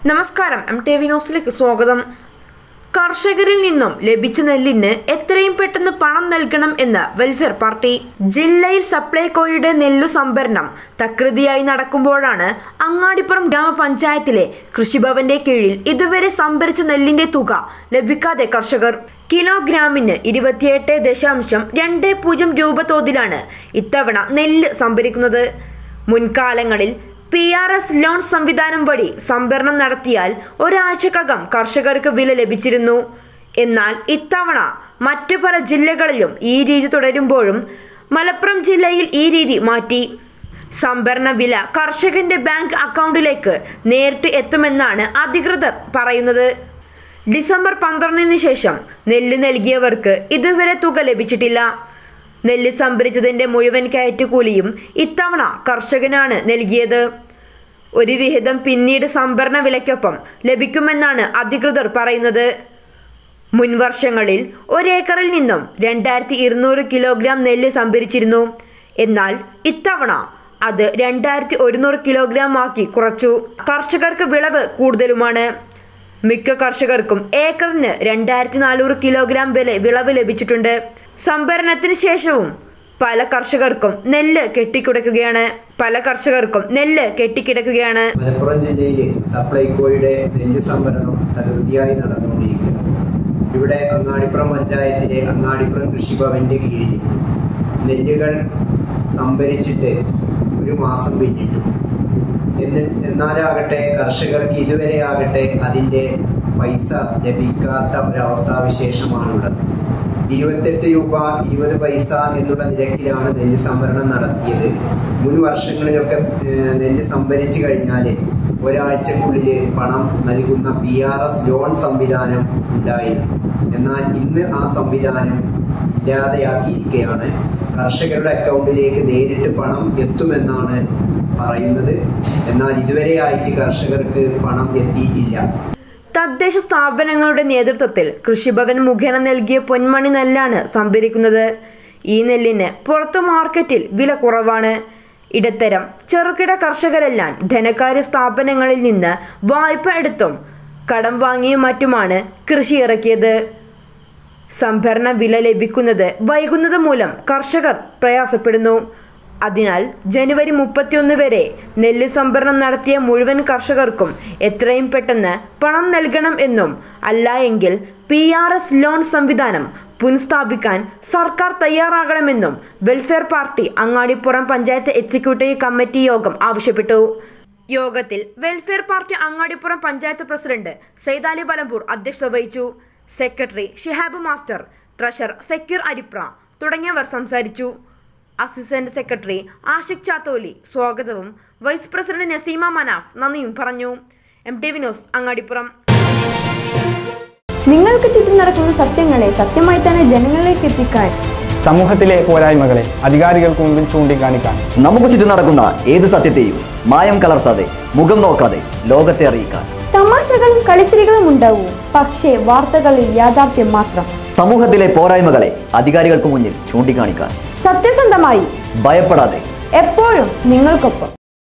നമസ്കാരം M T V ന്യൂസിലേക്ക് സ്വാഗതം കർഷകരിൽ നിന്നും ലഭിച്ച നെല്ലിന് എത്രയും പെട്ടെന്ന് പണം നൽകണം എന്ന് വെൽഫെയർ പാർട്ടി ജില്ലയിൽ സപ്ലൈകോയുടെ നെല്ലു സംഭരണം തകൃതിയായി നടക്കുമ്പോഴാണ് അങ്ങാടിപ്പുറം ഗ്രാമപഞ്ചായത്തിലെ കൃഷിഭവന്റെ കീഴിൽ ഇതുവരെ സംഭരിച്ച നെല്ലിന്റെ തുക ലഭിക്കാതെ കർഷകർ കിലോഗ്രാമിന് ഇരുപത്തിയെട്ട് ദശാംശം രണ്ട് പൂജ്യം രൂപ തോതിലാണ് ഇത്തവണ നെല്ല് സംഭരിക്കുന്നത് മുൻകാലങ്ങളിൽ പി ആർ എസ് ലോൺ സംവിധാനം വഴി സംഭരണം നടത്തിയാൽ ഒരാഴ്ചക്കകം കർഷകർക്ക് വില ലഭിച്ചിരുന്നു എന്നാൽ ഇത്തവണ മറ്റു പല ജില്ലകളിലും ഈ രീതി തുടരുമ്പോഴും മലപ്പുറം ജില്ലയിൽ ഈ രീതി മാറ്റി സംഭരണ വില കർഷകന്റെ ബാങ്ക് അക്കൗണ്ടിലേക്ക് നേരിട്ട് എത്തുമെന്നാണ് അധികൃതർ പറയുന്നത് ഡിസംബർ പന്ത്രണ്ടിന് ശേഷം നെല്ല് നൽകിയവർക്ക് ഇതുവരെ തുക ലഭിച്ചിട്ടില്ല നെല്ല് സംഭരിച്ചതിന്റെ മുഴുവൻ കയറ്റുകൂലിയും ഇത്തവണ കർഷകനാണ് നൽകിയത് ഒരു വിഹിതം പിന്നീട് സംഭരണ വിലയ്ക്കൊപ്പം ലഭിക്കുമെന്നാണ് അധികൃതർ പറയുന്നത് മുൻ വർഷങ്ങളിൽ ഒരേക്കറിൽ നിന്നും രണ്ടായിരത്തി ഇരുന്നൂറ് കിലോഗ്രാം നെല്ല് സംഭരിച്ചിരുന്നു എന്നാൽ ഇത്തവണ അത് രണ്ടായിരത്തി ഒരുന്നൂറ് കിലോഗ്രാം ആക്കി കുറച്ചു കർഷകർക്ക് വിളവ് കൂടുതലുമാണ് മിക്ക കർഷകർക്കും ഏക്കറിന് രണ്ടായിരത്തി നാനൂറ് കിലോഗ്രാം വില വിളവ് ലഭിച്ചിട്ടുണ്ട് സംഭരണത്തിന് ശേഷവും പല കർഷകർക്കും നെല്ല് കെട്ടിക്കിടക്കുകയാണ് പല കർഷകർക്കും നെല്ല് കെട്ടിക്കിടക്കുകയാണ് മലപ്പുറം ജില്ലയിൽ സപ്ലൈകോയുടെ നെല്ല് സംഭരണം തകൃതിയായി നടന്നുകൊണ്ടിരിക്കുന്നു ഇവിടെ അങ്ങാടിപ്പുറം പഞ്ചായത്തിലെ അങ്ങാടിപ്പുറം കൃഷിഭവന്റെ കീഴിൽ നെല്ലുകൾ സംഭരിച്ചിട്ട് ഒരു മാസം പിന്നിട്ടു എന്ന് എന്നാലാകട്ടെ കർഷകർക്ക് ഇതുവരെ ആകട്ടെ അതിൻ്റെ പൈസ ലഭിക്കാത്ത ഒരവസ്ഥാവിശേഷമാണുള്ളത് ഇരുപത്തെട്ട് രൂപ ഇരുപത് പൈസ എന്നുള്ള നിരക്കിലാണ് നെല്ല് സംഭരണം നടത്തിയത് മുൻ വർഷങ്ങളിലൊക്കെ ഏഹ്, നെല്ല് സംഭരിച്ചു കഴിഞ്ഞാൽ ഒരാഴ്ചക്കുള്ളിൽ പണം നൽകുന്ന പി ആർ എസ് ലോൺ സംവിധാനം ഉണ്ടായിരുന്നു എന്നാൽ ഇന്ന് ആ സംവിധാനം ഇല്ലാതെയാക്കിയിരിക്കുകയാണ് കർഷകരുടെ അക്കൗണ്ടിലേക്ക് നേരിട്ട് പണം എത്തുമെന്നാണ് പറയുന്നത് എന്നാൽ ഇതുവരെ ആയിട്ട് കർഷകർക്ക് പണം എത്തിയിട്ടില്ല തദ്ദേശ സ്ഥാപനങ്ങളുടെ നേതൃത്വത്തിൽ കൃഷിഭവൻ മുഖേന നൽകിയ പൊന്മണി നെല്ലാണ് സംഭരിക്കുന്നത് ഈ നെല്ലിന് പുറത്തു മാർക്കറ്റിൽ വില കുറവാണ് ഇടത്തരം ചെറുകിട കർഷകരെല്ലാം ധനകാര്യ സ്ഥാപനങ്ങളിൽ നിന്ന് വായ്പ എടുത്തും കടം വാങ്ങിയും മറ്റുമാണ് കൃഷി ഇറക്കിയത് സംഭരണ വില ലഭിക്കുന്നത് വൈകുന്നത് മൂലം കർഷകർ പ്രയാസപ്പെടുന്നു അതിനാൽ ജനുവരി മുപ്പത്തിയൊന്ന് വരെ നെല്ല് സംഭരണം നടത്തിയ മുഴുവൻ കർഷകർക്കും എത്രയും പെട്ടെന്ന് പണം നൽകണം എന്നും അല്ല എങ്കിൽ പി ആർ എസ് ലോൺ സംവിധാനം പുനഃസ്ഥാപിക്കാൻ സർക്കാർ തയ്യാറാകണമെന്നും welfare party Angadipuram panchayat executive committee യോഗം ആവശ്യപ്പെട്ടു യോഗത്തിൽ welfare party Angadipuram panchayat president Saithali Balampur അധ്യക്ഷത വഹിച്ചു secretary Shihab master treasurer Sakkir Aripra തുടങ്ങിയവർ സംസാരിച്ചു അസിസ്റ്റന്റ് സെക്രട്ടറി ആഷിഖ് ചാത്തോലി സ്വാഗതവും വൈസ് പ്രസിഡന്റ് നസീമ മനാഫ് നന്ദിയും പറഞ്ഞു M T V news Angadipuram നിങ്ങൾക്ക് ചുറ്റും നടക്കുന്ന സത്യങ്ങളെ സത്യമായി തന്നെ ജനങ്ങളിലേക്ക് എത്തിക്കാൻ സമൂഹത്തിലെ പോരായ്മകളെ അധികാരികൾക്ക് മുമ്പിൽ ചൂണ്ടിക്കാണിക്കാൻ നമുക്ക് ചുറ്റും നടക്കുന്ന ഏത് സത്യത്തെയും മായം കലർത്താതെ മുഖം നോക്കാതെ ലോകത്തെ അറിയിക്കാൻ തമാശകളും കളിച്ചിരികളും ഉണ്ടാവും പക്ഷേ വാർത്തകളിൽ യാഥാർത്ഥ്യം മാത്രം സമൂഹത്തിലെ പോരായ്മകളെ അധികാരികൾക്ക് മുന്നിൽ ചൂണ്ടിക്കാണിക്കാൻ സത്യസന്ധമായി ഭയപ്പെടാതെ എപ്പോഴും നിങ്ങൾക്കൊപ്പം